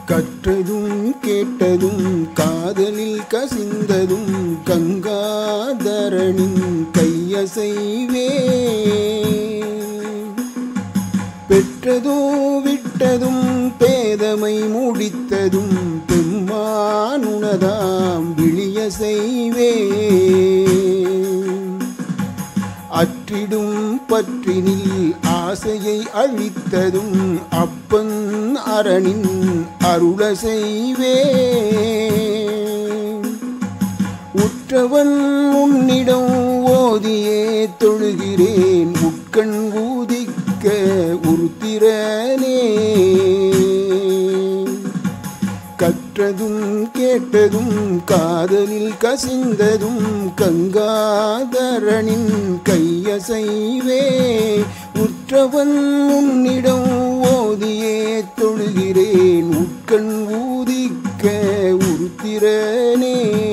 கற்றதும் கேட்டதும் காதலில் கசிந்ததும் கங்காதரனின் கையசைவே பெற்றதோ விட்டதும் பேதமை முடித்ததும் பெம்மானுனதாம் விழிய செய்வே அற்றிடும் பற்றினில் ஆசையை அழித்ததும் அப்பன் அரணின் அருள செய்வே உற்றவன் உன்னிடம் ஓதியே தொழுகிறேன் உட்கண் ஊதிக்க உருத்திரனே கற்றதும் கேட்டதும் காதலில் கசிந்ததும் கங்காதரனின் கையசைவே உற்றவன் உன்னிடம் ஓதியே தொழுகிறேன் உட்கண் ஊதிக்க உருத்திரனே